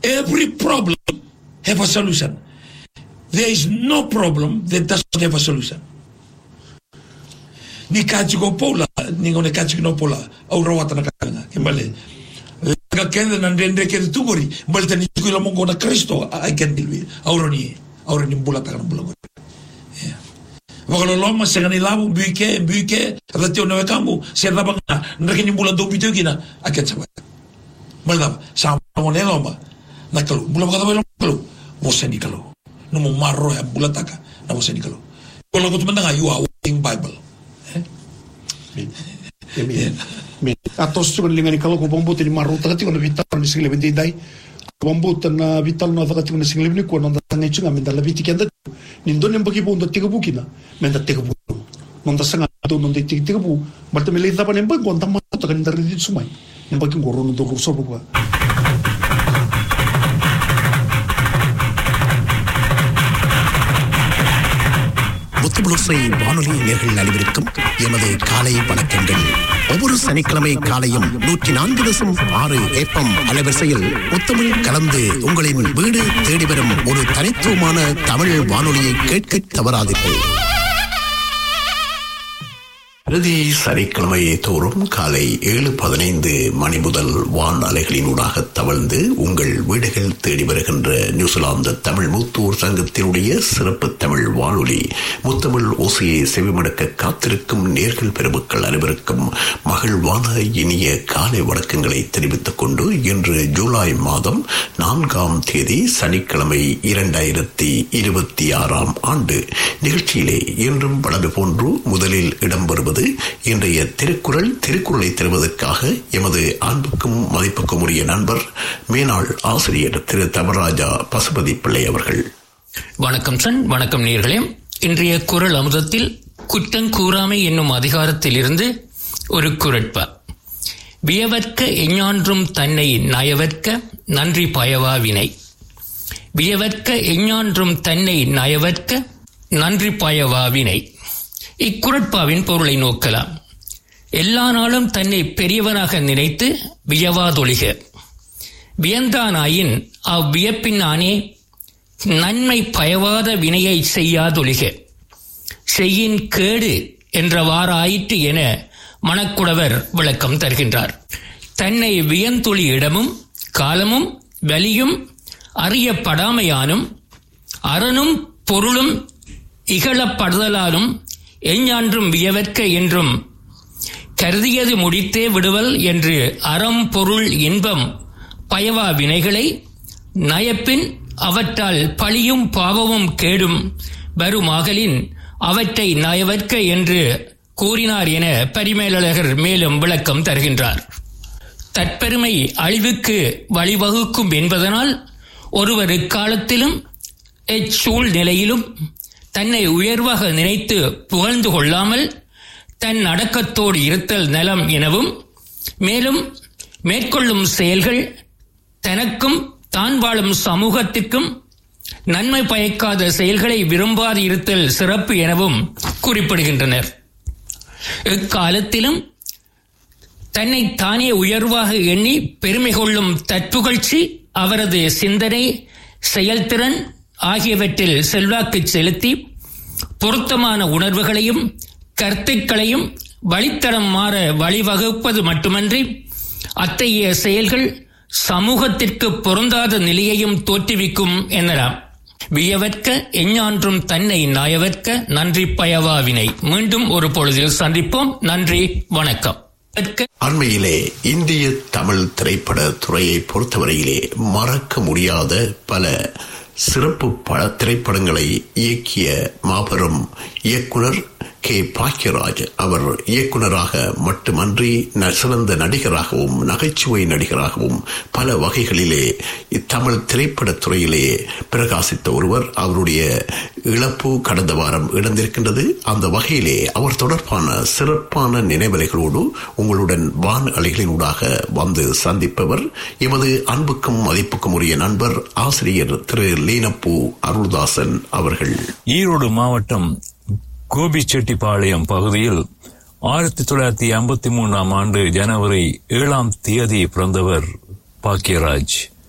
every problem have a solution. There is no problem that doesn't have a solution. Ni kaji ko pola, ni ngone kaji no pola, au rawata na kanga, kembali. Laga kenda na ndende kenda tugori, mbali tani kuila mongo na Kristo, I can deal with. Auroni, auroni mbula taka na mbula ko. Wakaloloma se ngani labu buike buike rati ona wekambu se laba nga ndake ni mbula do bito kina aket sabat. Malaba sa mo ne loma na kalu mbula ka tawe kalu mo se ni kalu. No mo marro ya mbula taka na mo se ni kalu. Kalau ko tumanda you are working Bible. Amen. Amen. Atos tu kan lingani kalau ko pambuti ni maru takati ko na vital ni single bindi dai. Pambuti na vital na takati ko na single ni ko na tanga chunga minda la viti kenda. Nindo nem bagi bondo tiga bukina. Menda tiga bu. Nonda sanga do nonda tiga tiga bu. Marta mele tapa nem bagi konta ma takan dari di sumai. Nem bagi ngoro no do ruso bu. முத்துபுளுசை வானொலி நேர்கள் அனைவருக்கும் எமது காலை வணக்கங்கள் ஒவ்வொரு சனிக்கிழமை காலையும் நூற்றி நான்கு தசம் ஆறு ஏப்பம் அலைவரிசையில் முத்தமிழ் கலந்து உங்களின் வீடு தேடி வரும் ஒரு தனித்துவமான தமிழ் வானொலியை கேட்க தவறாதீர்கள் பிரதி சனிக்கிழமை தோறும் காலை ஏழு பதினைந்து மணி முதல் வான் அலைகளினூடாக தவழ்ந்து உங்கள் வீடுகள் தேடி வருகின்ற நியூசிலாந்து தமிழ் மூத்தூர் சங்கத்தினுடைய சிறப்பு தமிழ் வானொலி முத்தமிழ் ஓசையை செவிமடுக்க காத்திருக்கும் நேர்கள் பெருமக்கள் அனைவருக்கும் மகிழ்வான இனிய காலை வணக்கங்களை தெரிவித்துக் கொண்டு இன்று ஜூலை மாதம் நான்காம் தேதி சனிக்கிழமை இரண்டாயிரத்தி இருபத்தி ஆறாம் ஆண்டு நிகழ்ச்சியிலே இன்றும் வளமை போன்று முதலில் இடம்பெறுவது இன்றைய திருக்குறள் திருக்குறளை தருவதற்காக எமது அன்புக்கும் மதிப்புக்கும் உரிய நண்பர் மேனாள் ஆசிரியர் திரு தவராஜா பசுபதி பிள்ளை அவர்கள் வணக்கம் சன் வணக்கம் நேர்களே இன்றைய குரல் அமுதத்தில் குற்றங்கூறாமை என்னும் அதிகாரத்திலிருந்து ஒரு குரட்பா வியவற்க எஞ்ஞான்றும் தன்னை நயவற்க நன்றி பயவா வினை வியவற்க எஞ்ஞான்றும் தன்னை நயவற்க நன்றி பயவா வினை இக்குரட்பாவின் பொருளை நோக்கலாம் எல்லா நாளும் தன்னை பெரியவனாக நினைத்து வியவாதொழிக வியந்தானாயின் அவ்வியப்பினானே நன்மை பயவாத வினையை செய்யாதொழிக செய்யின் கேடு என்றவாறாயிற்று என மணக்குடவர் விளக்கம் தருகின்றார் தன்னை வியந்தொழி இடமும் காலமும் வலியும் அறியப்படாமையானும் அறனும் பொருளும் இகழப்படுதலாலும் எஞ்ஞான்றும் வியவற்க என்றும் கருதியது முடித்தே விடுவல் என்று அறம் பொருள் இன்பம் பயவா வினைகளை நயப்பின் அவற்றால் பழியும் பாவமும் கேடும் வருமாகலின் அவற்றை நயவற்க என்று கூறினார் என பரிமேலழகர் மேலும் விளக்கம் தருகின்றார் தற்பெருமை அழிவுக்கு வழிவகுக்கும் என்பதனால் ஒருவர் இக்காலத்திலும் எச்சூழ்நிலையிலும் தன்னை உயர்வாக நினைத்து புகழ்ந்து கொள்ளாமல் தன் அடக்கத்தோடு இருத்தல் நலம் எனவும் மேலும் மேற்கொள்ளும் செயல்கள் தனக்கும் தான் வாழும் சமூகத்திற்கும் நன்மை பயக்காத செயல்களை விரும்பாது இருத்தல் சிறப்பு எனவும் குறிப்பிடுகின்றனர் இக்காலத்திலும் தன்னை தானே உயர்வாக எண்ணி பெருமை கொள்ளும் தற்புகழ்ச்சி அவரது சிந்தனை செயல்திறன் ஆகியவற்றில் செல்வாக்கு செலுத்தி பொருத்தமான உணர்வுகளையும் கருத்துக்களையும் வழித்தடம் மாற வழிவகுப்பது மட்டுமன்றி அத்தகைய செயல்கள் சமூகத்திற்கு பொருந்தாத நிலையையும் தோற்றுவிக்கும் எனலாம் வியவற்க எஞ்ஞான்றும் தன்னை நாயவற்க நன்றி பயவாவினை மீண்டும் ஒரு பொழுதில் சந்திப்போம் நன்றி வணக்கம் அண்மையிலே இந்திய தமிழ் திரைப்பட துறையை பொறுத்தவரையிலே மறக்க முடியாத பல சிறப்பு பல திரைப்படங்களை இயக்கிய மாபெரும் இயக்குனர் கே பாக்கியராஜ் அவர் இயக்குனராக மட்டுமன்றி சிறந்த நடிகராகவும் நகைச்சுவை நடிகராகவும் பல வகைகளிலே தமிழ் திரைப்பட துறையிலே பிரகாசித்த ஒருவர் அவருடைய இழப்பு கடந்த வாரம் இழந்திருக்கின்றது அந்த வகையிலே அவர் தொடர்பான சிறப்பான நினைவலைகளோடு உங்களுடன் வான் அலைகளினூடாக வந்து சந்திப்பவர் எமது அன்புக்கும் மதிப்புக்கும் உரிய நண்பர் ஆசிரியர் திரு லீனப்பூ அருள்தாசன் அவர்கள் ஈரோடு மாவட்டம் கோபிச்செட்டிப்பாளையம் பகுதியில் ஆயிரத்தி தொள்ளாயிரத்தி ஐம்பத்தி மூணாம் ஆண்டு ஜனவரி ஏழாம் தேதி பிறந்தவர் பாக்கியராஜ்